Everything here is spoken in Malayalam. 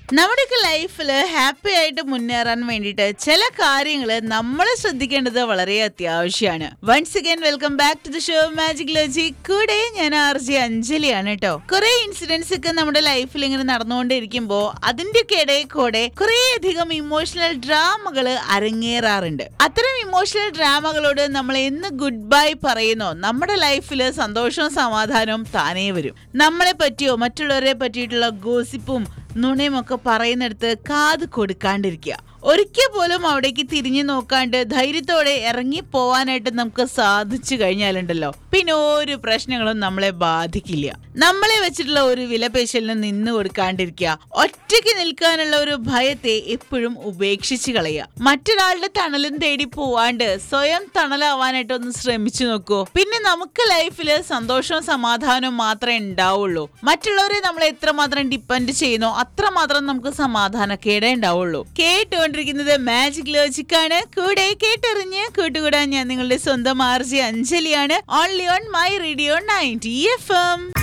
നമ്മുടെയൊക്കെ ലൈഫിൽ ഹാപ്പി ആയിട്ട് മുന്നേറാൻ വേണ്ടിയിട്ട് ചില കാര്യങ്ങൾ നമ്മൾ ശ്രദ്ധിക്കേണ്ടത് വളരെ അത്യാവശ്യമാണ് once again welcome back to the show magic ലോജി കൂടെ ഞാൻ ആർ ജി അഞ്ജലിയാണ് കേട്ടോ കുറെ ഇൻസിഡൻസ് ഒക്കെ നമ്മുടെ ലൈഫിൽ ഇങ്ങനെ നടന്നുകൊണ്ടിരിക്കുമ്പോ അതിന്റെ ഒക്കെ ഇടയിൽ കൂടെ കുറെ അധികം ഇമോഷണൽ ഡ്രാമകൾ അരങ്ങേറാറുണ്ട് അത്തരം ഇമോഷണൽ ഡ്രാമകളോട് നമ്മൾ എന്ന് ഗുഡ് ബൈ പറയുന്നോ നമ്മുടെ ലൈഫിൽ സന്തോഷവും സമാധാനവും താനേ വരും നമ്മളെ പറ്റിയോ മറ്റുള്ളവരെ പറ്റിയിട്ടുള്ള ഗോസിപ്പും നുണയും ഒക്കെ പറയുന്നിടത്ത് കാത് കൊടുക്കാണ്ടിരിക്കുക ഒരിക്കൽ പോലും അവിടേക്ക് തിരിഞ്ഞു നോക്കാണ്ട് ധൈര്യത്തോടെ ഇറങ്ങി പോവാനായിട്ട് നമുക്ക് സാധിച്ചു കഴിഞ്ഞാലുണ്ടല്ലോ പിന്നെ ഒരു പ്രശ്നങ്ങളും നമ്മളെ ബാധിക്കില്ല നമ്മളെ വെച്ചിട്ടുള്ള ഒരു വിലപേശലിന് നിന്ന് കൊടുക്കാണ്ടിരിക്കുക ഒറ്റയ്ക്ക് നിൽക്കാനുള്ള ഒരു ഭയത്തെ എപ്പോഴും ഉപേക്ഷിച്ച് കളയുക മറ്റൊരാളുടെ തണലും തേടി പോവാണ്ട് സ്വയം തണലാവാനായിട്ട് ഒന്ന് ശ്രമിച്ചു നോക്കൂ പിന്നെ നമുക്ക് ലൈഫിൽ സന്തോഷവും സമാധാനവും മാത്രമേ ഉണ്ടാവുള്ളൂ മറ്റുള്ളവരെ നമ്മൾ എത്രമാത്രം ഡിപ്പെൻഡ് ചെയ്യുന്നോ അത്രമാത്രം നമുക്ക് സമാധാനക്കേടേ ഉണ്ടാവുള്ളൂ കേട്ടുകൊണ്ടിരിക്കുന്നത് മാജിക് ലോജിക് ആണ് കൂടെ കേട്ടെറിഞ്ഞ് കൂട്ടുകൂടാൻ ഞാൻ നിങ്ങളുടെ സ്വന്തം ആർജി അഞ്ജലിയാണ് only on my radio ninety F M